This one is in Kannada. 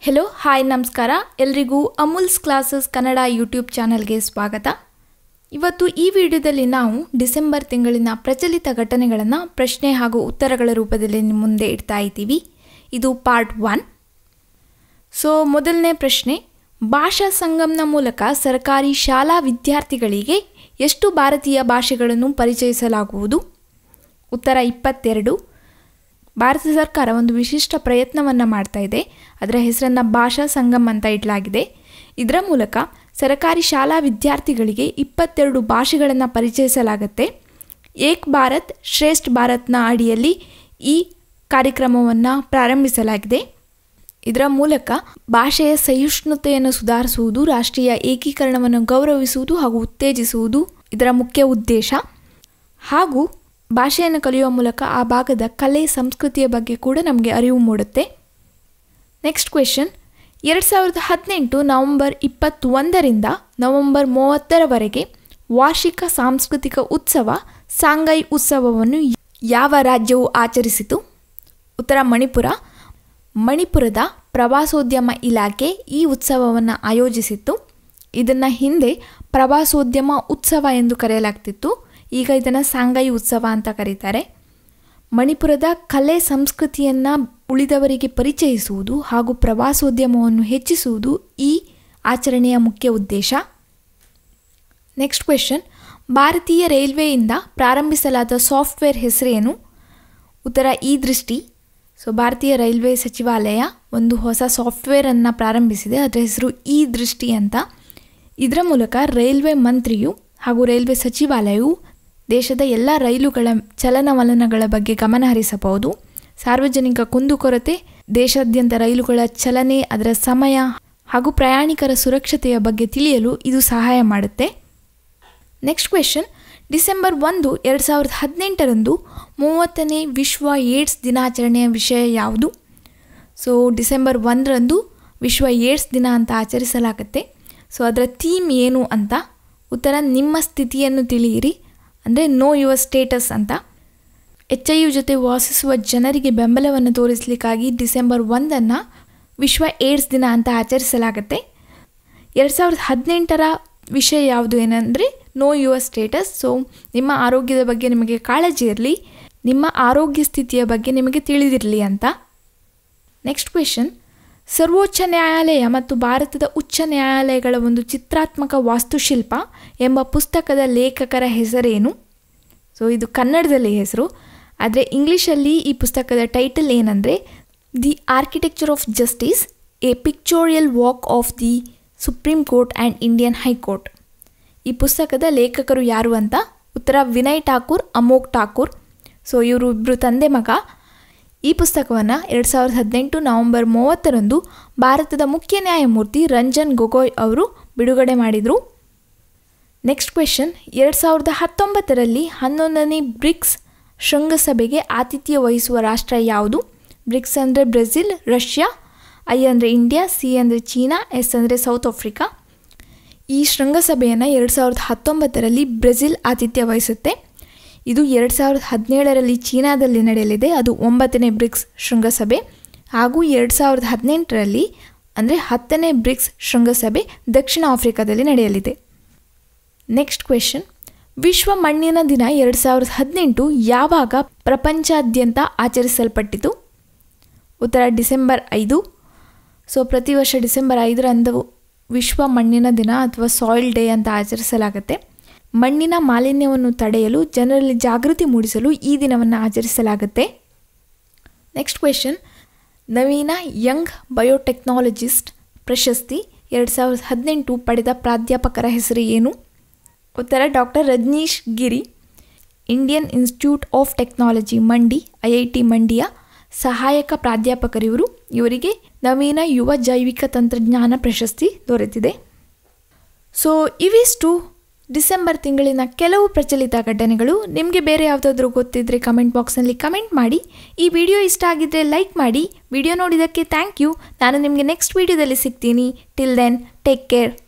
ಹೆಲೋ ಹಾಯ್ ನಮಸ್ಕಾರ ಎಲ್ರಿಗೂ ಅಮೂಲ್ಸ್ ಕ್ಲಾಸಸ್ ಕನ್ನಡ ಯೂಟ್ಯೂಬ್ ಚಾನಲ್ಗೆ ಸ್ವಾಗತ ಇವತ್ತು ಈ ವಿಡಿಯೋದಲ್ಲಿ ನಾವು ಡಿಸೆಂಬರ್ ತಿಂಗಳಿನ ಪ್ರಚಲಿತ ಘಟನೆಗಳನ್ನು ಪ್ರಶ್ನೆ ಹಾಗೂ ಉತ್ತರಗಳ ರೂಪದಲ್ಲಿ ನಿಮ್ಮ ಮುಂದೆ ಇಡ್ತಾ ಇದ್ದೀವಿ ಇದು ಪಾರ್ಟ್ ಒನ್ ಸೊ ಮೊದಲನೇ ಪ್ರಶ್ನೆ ಭಾಷಾ ಸಂಗಮನ ಮೂಲಕ ಸರ್ಕಾರಿ ಶಾಲಾ ವಿದ್ಯಾರ್ಥಿಗಳಿಗೆ ಎಷ್ಟು ಭಾರತೀಯ ಭಾಷೆಗಳನ್ನು ಪರಿಚಯಿಸಲಾಗುವುದು ಉತ್ತರ ಇಪ್ಪತ್ತೆರಡು ಭಾರತ ಸರ್ಕಾರ ಒಂದು ವಿಶಿಷ್ಟ ಪ್ರಯತ್ನವನ್ನು ಮಾಡ್ತಾ ಇದೆ ಅದರ ಹೆಸರನ್ನು ಭಾಷಾ ಸಂಗಮ್ ಅಂತ ಇಡಲಾಗಿದೆ ಇದರ ಮೂಲಕ ಸರ್ಕಾರಿ ಶಾಲಾ ವಿದ್ಯಾರ್ಥಿಗಳಿಗೆ ಇಪ್ಪತ್ತೆರಡು ಭಾಷೆಗಳನ್ನು ಪರಿಚಯಿಸಲಾಗುತ್ತೆ ಏಕ್ ಭಾರತ್ ಶ್ರೇಷ್ಠ ಭಾರತ್ನ ಅಡಿಯಲ್ಲಿ ಈ ಕಾರ್ಯಕ್ರಮವನ್ನು ಪ್ರಾರಂಭಿಸಲಾಗಿದೆ ಇದರ ಮೂಲಕ ಭಾಷೆಯ ಸಹಿಷ್ಣುತೆಯನ್ನು ಸುಧಾರಿಸುವುದು ರಾಷ್ಟ್ರೀಯ ಏಕೀಕರಣವನ್ನು ಗೌರವಿಸುವುದು ಹಾಗೂ ಉತ್ತೇಜಿಸುವುದು ಇದರ ಮುಖ್ಯ ಉದ್ದೇಶ ಹಾಗೂ ಭಾಷೆಯನ್ನು ಕಲಿಯುವ ಮೂಲಕ ಆ ಭಾಗದ ಕಲೆ ಸಂಸ್ಕೃತಿಯ ಬಗ್ಗೆ ಕೂಡ ನಮಗೆ ಅರಿವು ಮೂಡುತ್ತೆ ನೆಕ್ಸ್ಟ್ ಕ್ವೆಶನ್ ಎರಡು ಸಾವಿರದ ಹದಿನೆಂಟು ನವೆಂಬರ್ ಇಪ್ಪತ್ತೊಂದರಿಂದ ನವೆಂಬರ್ ಮೂವತ್ತರವರೆಗೆ ವಾರ್ಷಿಕ ಸಾಂಸ್ಕೃತಿಕ ಉತ್ಸವ ಸಾಂಗೈ ಉತ್ಸವವನ್ನು ಯಾವ ರಾಜ್ಯವು ಆಚರಿಸಿತು ಉತ್ತರ ಮಣಿಪುರ ಮಣಿಪುರದ ಪ್ರವಾಸೋದ್ಯಮ ಇಲಾಖೆ ಈ ಉತ್ಸವವನ್ನು ಆಯೋಜಿಸಿತ್ತು ಇದನ್ನು ಹಿಂದೆ ಪ್ರವಾಸೋದ್ಯಮ ಉತ್ಸವ ಎಂದು ಕರೆಯಲಾಗ್ತಿತ್ತು ಈಗ ಇದನ್ನು ಸಾಂಗೈ ಉತ್ಸವ ಅಂತ ಕರೀತಾರೆ ಮಣಿಪುರದ ಕಲೆ ಸಂಸ್ಕೃತಿಯನ್ನು ಉಳಿದವರಿಗೆ ಪರಿಚಯಿಸುವುದು ಹಾಗೂ ಪ್ರವಾಸೋದ್ಯಮವನ್ನು ಹೆಚ್ಚಿಸುವುದು ಈ ಆಚರಣೆಯ ಮುಖ್ಯ ಉದ್ದೇಶ ನೆಕ್ಸ್ಟ್ ಕ್ವೆಶನ್ ಭಾರತೀಯ ರೈಲ್ವೆಯಿಂದ ಪ್ರಾರಂಭಿಸಲಾದ ಸಾಫ್ಟ್ವೇರ್ ಹೆಸರೇನು ಉತ್ತರ ಈ ದೃಷ್ಟಿ ಸೊ ಭಾರತೀಯ ರೈಲ್ವೆ ಸಚಿವಾಲಯ ಒಂದು ಹೊಸ ಸಾಫ್ಟ್ವೇರನ್ನು ಪ್ರಾರಂಭಿಸಿದೆ ಅದರ ಹೆಸರು ಈ ದೃಷ್ಟಿ ಅಂತ ಇದರ ಮೂಲಕ ರೈಲ್ವೆ ಮಂತ್ರಿಯು ಹಾಗೂ ರೈಲ್ವೆ ಸಚಿವಾಲಯವು ದೇಶದ ಎಲ್ಲ ರೈಲುಗಳ ಚಲನವಲನಗಳ ಬಗ್ಗೆ ಗಮನ ಹರಿಸಬಹುದು ಸಾರ್ವಜನಿಕ ಕುಂದುಕೊರತೆ ದೇಶಾದ್ಯಂತ ರೈಲುಗಳ ಚಲನೆ ಅದರ ಸಮಯ ಹಾಗೂ ಪ್ರಯಾಣಿಕರ ಸುರಕ್ಷತೆಯ ಬಗ್ಗೆ ತಿಳಿಯಲು ಇದು ಸಹಾಯ ಮಾಡುತ್ತೆ ನೆಕ್ಸ್ಟ್ ಕ್ವೆಶನ್ ಡಿಸೆಂಬರ್ ಒಂದು ಎರಡು ಸಾವಿರದ ಹದಿನೆಂಟರಂದು ಮೂವತ್ತನೇ ವಿಶ್ವ ಏಡ್ಸ್ ದಿನಾಚರಣೆಯ ವಿಷಯ ಯಾವುದು ಸೊ ಡಿಸೆಂಬರ್ ಒಂದರಂದು ವಿಶ್ವ ಏಡ್ಸ್ ದಿನ ಅಂತ ಆಚರಿಸಲಾಗುತ್ತೆ ಸೊ ಅದರ ಥೀಮ್ ಏನು ಅಂತ ಉತ್ತರ ನಿಮ್ಮ ಸ್ಥಿತಿಯನ್ನು ತಿಳಿಯಿರಿ ಅಂದರೆ ನೋ ಯುವರ್ ಸ್ಟೇಟಸ್ ಅಂತ ಎಚ್ ಐ ಯು ಜೊತೆ ವಾಸಿಸುವ ಜನರಿಗೆ ಬೆಂಬಲವನ್ನು ತೋರಿಸಲಿಕ್ಕಾಗಿ ಡಿಸೆಂಬರ್ ಒಂದನ್ನು ವಿಶ್ವ ಏಡ್ಸ್ ದಿನ ಅಂತ ಆಚರಿಸಲಾಗುತ್ತೆ ಎರಡು ಸಾವಿರದ ಹದಿನೆಂಟರ ವಿಷಯ ಯಾವುದು ಏನಂದರೆ ನೋ ಯುವರ್ ಸ್ಟೇಟಸ್ ಸೊ ನಿಮ್ಮ ಆರೋಗ್ಯದ ಬಗ್ಗೆ ನಿಮಗೆ ಕಾಳಜಿ ಇರಲಿ ನಿಮ್ಮ ಆರೋಗ್ಯ ಸ್ಥಿತಿಯ ಬಗ್ಗೆ ನಿಮಗೆ ತಿಳಿದಿರಲಿ ಅಂತ ನೆಕ್ಸ್ಟ್ ಕ್ವೆಶನ್ ಸರ್ವೋಚ್ಚ ನ್ಯಾಯಾಲಯ ಮತ್ತು ಭಾರತದ ಉಚ್ಚ ನ್ಯಾಯಾಲಯಗಳ ಒಂದು ಚಿತ್ರಾತ್ಮಕ ವಾಸ್ತುಶಿಲ್ಪ ಎಂಬ ಪುಸ್ತಕದ ಲೇಖಕರ ಹೆಸರೇನು ಸೊ ಇದು ಕನ್ನಡದಲ್ಲಿ ಹೆಸರು ಆದರೆ ಇಂಗ್ಲೀಷಲ್ಲಿ ಈ ಪುಸ್ತಕದ ಟೈಟಲ್ ಏನಂದರೆ the architecture of justice a pictorial walk of the supreme court and Indian high court ಈ ಪುಸ್ತಕದ ಲೇಖಕರು ಯಾರು ಅಂತ ಉತ್ತರ ವಿನಯ್ ಠಾಕೂರ್ ಅಮೋಕ್ ಠಾಕೂರ್ ಸೊ ಇವರು ಇಬ್ಬರು ತಂದೆ ಮಗ ಈ ಪುಸ್ತಕವನ್ನು ಎರಡು ಸಾವಿರದ ಹದಿನೆಂಟು ನವೆಂಬರ್ ಮೂವತ್ತರಂದು ಭಾರತದ ಮುಖ್ಯ ನ್ಯಾಯಮೂರ್ತಿ ರಂಜನ್ ಗೊಗೊಯ್ ಅವರು ಬಿಡುಗಡೆ ಮಾಡಿದರು ನೆಕ್ಸ್ಟ್ ಕ್ವೆಶನ್ ಎರಡು ಸಾವಿರದ ಹತ್ತೊಂಬತ್ತರಲ್ಲಿ ಹನ್ನೊಂದನೇ ಬ್ರಿಕ್ಸ್ ಶೃಂಗಸಭೆಗೆ ಆತಿಥ್ಯ ವಹಿಸುವ ರಾಷ್ಟ್ರ ಯಾವುದು ಬ್ರಿಕ್ಸ್ ಅಂದರೆ ಬ್ರೆಜಿಲ್ ರಷ್ಯಾ ಐ ಅಂದರೆ ಇಂಡಿಯಾ ಸಿ ಅಂದರೆ ಚೀನಾ ಎಸ್ ಅಂದರೆ ಸೌತ್ ಆಫ್ರಿಕಾ ಈ ಶೃಂಗಸಭೆಯನ್ನು ಎರಡು ಸಾವಿರದ ಹತ್ತೊಂಬತ್ತರಲ್ಲಿ ಬ್ರೆಜಿಲ್ ಆತಿಥ್ಯ ವಹಿಸುತ್ತೆ ಇದು ಎರಡು ಸಾವಿರದ ಹದಿನೇಳರಲ್ಲಿ ಚೀನಾದಲ್ಲಿ ನಡೆಯಲಿದೆ ಅದು ಒಂಬತ್ತನೇ ಬ್ರಿಕ್ಸ್ ಶೃಂಗಸಭೆ ಹಾಗೂ ಎರಡು ಸಾವಿರದ ಹದಿನೆಂಟರಲ್ಲಿ ಅಂದರೆ ಹತ್ತನೇ ಬ್ರಿಕ್ಸ್ ಶೃಂಗಸಭೆ ದಕ್ಷಿಣ ಆಫ್ರಿಕಾದಲ್ಲಿ ನಡೆಯಲಿದೆ ನೆಕ್ಸ್ಟ್ ಕ್ವೆಶನ್ ವಿಶ್ವ ಮಣ್ಣಿನ ದಿನ ಎರಡು ಸಾವಿರದ ಹದಿನೆಂಟು ಯಾವಾಗ ಪ್ರಪಂಚಾದ್ಯಂತ ಆಚರಿಸಲ್ಪಟ್ಟಿತು ಉತ್ತರ ಡಿಸೆಂಬರ್ ಐದು ಸೊ ಪ್ರತಿ ವರ್ಷ ಡಿಸೆಂಬರ್ ಐದರಂದು ವಿಶ್ವ ಮಣ್ಣಿನ ದಿನ ಅಥವಾ ಸಾಯಿಲ್ ಡೇ ಅಂತ ಆಚರಿಸಲಾಗುತ್ತೆ ಮಣ್ಣಿನ ಮಾಲಿನ್ಯವನ್ನು ತಡೆಯಲು ಜನರಲ್ಲಿ ಜಾಗೃತಿ ಮೂಡಿಸಲು ಈ ದಿನವನ್ನು ಆಚರಿಸಲಾಗುತ್ತೆ ನೆಕ್ಸ್ಟ್ ಕ್ವೆಶನ್ ನವೀನ ಯಂಗ್ ಬಯೋಟೆಕ್ನಾಲಜಿಸ್ಟ್ ಪ್ರಶಸ್ತಿ ಎರಡು ಸಾವಿರದ ಹದಿನೆಂಟು ಪಡೆದ ಪ್ರಾಧ್ಯಾಪಕರ ಹೆಸರು ಏನು ಉತ್ತರ doctor Rajneesh Giri Indian Institute of Technology Mandi I I T ಮಂಡಿಯ ಸಹಾಯಕ ಪ್ರಾಧ್ಯಾಪಕರಿವರು ಇವರಿಗೆ ನವೀನ ಯುವ ಜೈವಿಕ ತಂತ್ರಜ್ಞಾನ ಪ್ರಶಸ್ತಿ ದೊರೆತಿದೆ ಸೊ ಇವಿಷ್ಟು ಡಿಸೆಂಬರ್ ತಿಂಗಳಿನ ಕೆಲವು ಪ್ರಚಲಿತ ಘಟನೆಗಳು ನಿಮಗೆ ಬೇರೆ ಯಾವುದಾದ್ರೂ ಗೊತ್ತಿದ್ದರೆ ಕಮೆಂಟ್ ಬಾಕ್ಸ್ನಲ್ಲಿ ಕಮೆಂಟ್ ಮಾಡಿ ಈ ವಿಡಿಯೋ ಇಷ್ಟ ಆಗಿದ್ದರೆ ಲೈಕ್ ಮಾಡಿ ವಿಡಿಯೋ ನೋಡಿದ್ದಕ್ಕೆ ಥ್ಯಾಂಕ್ ಯು ನಾನು ನಿಮಗೆ ನೆಕ್ಸ್ಟ್ ವಿಡಿಯೋದಲ್ಲಿ ಸಿಗ್ತೀನಿ ಟಿಲ್ ದೆನ್ ಟೇಕ್ ಕೇರ್